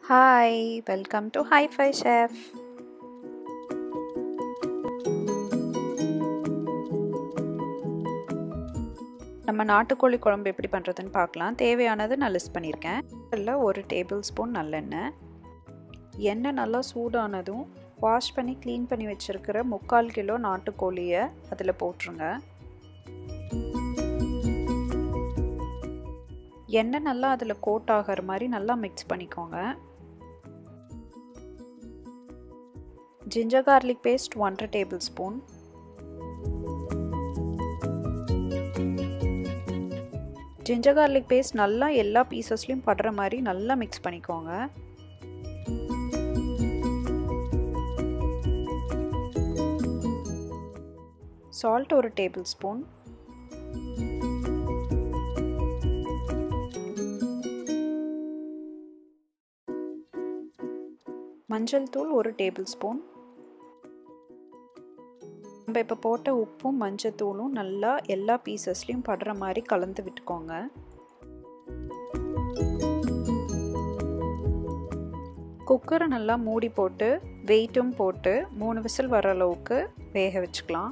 hi welcome to hi fi chef நம்ம நாட்டுக்கோழி குழம்பு எப்படி பண்ணுறதுன்னு பார்க்கலாம் தேவையானது நான் லிஸ்ட் பண்ணியிருக்கேன் அதில் ஒரு டேபிள் ஸ்பூன் நல்லெண்ணெய் எண்ணெய் நல்லா சூடானதும் வாஷ் பண்ணி க்ளீன் பண்ணி வச்சுருக்கிற முக்கால் கிலோ நாட்டுக்கோழியை அதில் போட்டுருங்க எண்ணெய் நல்லா அதில் கோட் ஆகிற மாதிரி நல்லா மிக்ஸ் பண்ணிக்கோங்க ஜிஞ்சர் கார்லிக் பேஸ்ட் ஒன்றரை table spoon ginger garlic paste நல்லா எல்லா பீசஸ்லையும் படுற மாதிரி நல்லா மிக்ஸ் பண்ணிக்கோங்க சால்ட் ஒரு டேபிள் ஸ்பூன் மஞ்சள் தூள் ஒரு டேபிள் ஸ்பூன் நம்ம இப்போ போட்ட உப்பும் மஞ்சத்தூளும் நல்லா எல்லா பீசஸ்லையும் படுற மாதிரி கலந்து விட்டுக்கோங்க குக்கரை நல்லா மூடி போட்டு வெயிட்டும் போட்டு மூணு விசில் வர அளவுக்கு வேக வச்சுக்கலாம்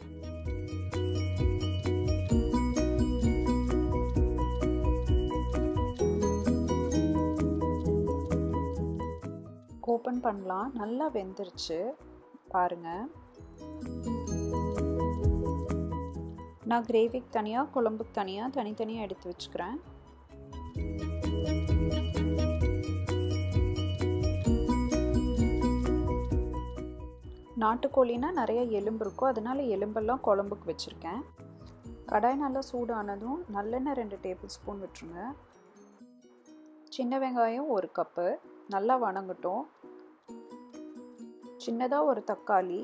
ஓப்பன் பண்ணலாம் நல்லா வெந்துருச்சு பாருங்கள் நான் கிரேவிக்கு தனியாக குழம்புக்கு தனியாக தனித்தனியாக எடுத்து வச்சுக்கிறேன் நாட்டுக்கோழினா நிறைய எலும்பு இருக்கும் அதனால் எலும்பெல்லாம் குழம்புக்கு வச்சுருக்கேன் கடாய் நல்லா சூடானதும் நல்லெண்ணெய் ரெண்டு டேபிள் ஸ்பூன் விட்டுருங்க சின்ன வெங்காயம் ஒரு கப்பு நல்லா வணங்கட்டும் சின்னதாக ஒரு தக்காளி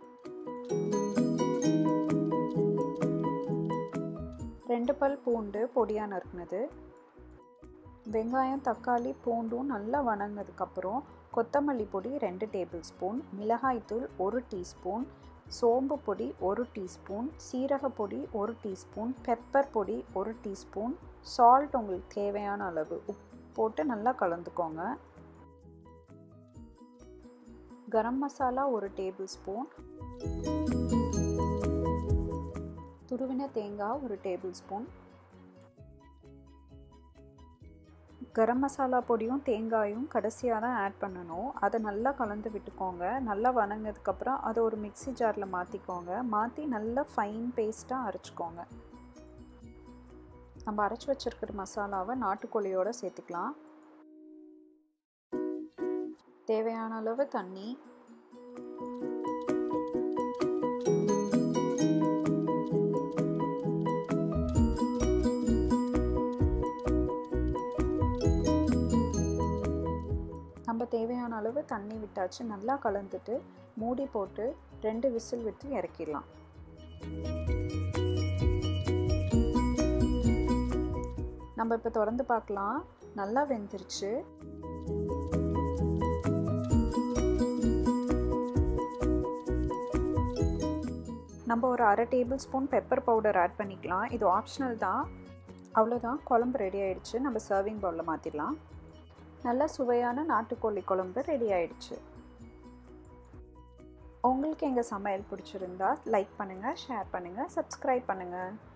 ரெண்டு பல் பூண்டு பொடியாக நறுக்குனது வெங்காயம் தக்காளி பூண்டும் நல்லா வணங்கினதுக்கப்புறம் கொத்தமல்லி பொடி ரெண்டு டேபிள் ஸ்பூன் மிளகாய்த்தூள் ஒரு டீஸ்பூன் சோம்பு பொடி ஒரு டீஸ்பூன் சீரக பொடி ஒரு டீஸ்பூன் பெப்பர் பொடி ஒரு டீஸ்பூன் சால்ட் உங்களுக்கு தேவையான அளவு உப்பு போட்டு நல்லா கலந்துக்கோங்க கரம் மசாலா ஒரு டேபிள் ஸ்பூன் துருவின தேங்காய் ஒரு டேபிள் ஸ்பூன் கரம் மசாலா பொடியும் தேங்காயும் கடைசியாக தான் ஆட் பண்ணணும் அதை நல்லா கலந்து விட்டுக்கோங்க நல்லா வணங்கினதுக்கப்புறம் அதை ஒரு மிக்சி ஜாரில் மாற்றிக்கோங்க மாற்றி நல்லா ஃபைன் பேஸ்ட்டாக அரைச்சிக்கோங்க நம்ம அரைச்சி வச்சுருக்கிற மசாலாவை நாட்டுக்கோழியோடு சேர்த்துக்கலாம் தேவையான அளவு தண்ணி நம்ம தேவையான அளவு தண்ணி விட்டாச்சு நல்லா கலந்துட்டு மூடி போட்டு ரெண்டு விசில் விட்டு இறக்கிடலாம் நம்ம இப்போ திறந்து பார்க்கலாம் நல்லா வெந்துருச்சு நம்ம ஒரு அரை table spoon pepper powder add பண்ணிக்கலாம் இது ஆப்ஷனல் தான் அவ்வளோதான் குழம்பு ரெடி ஆயிடுச்சு நம்ம சர்விங் பவுலில் மாற்றிடலாம் நல்ல சுவையான நாட்டுக்கோழி குழம்பு ரெடி ஆயிடுச்சு உங்களுக்கு எங்கள் சமையல் பிடிச்சிருந்தா லைக் பண்ணுங்கள் ஷேர் பண்ணுங்கள் சப்ஸ்கிரைப் பண்ணுங்கள்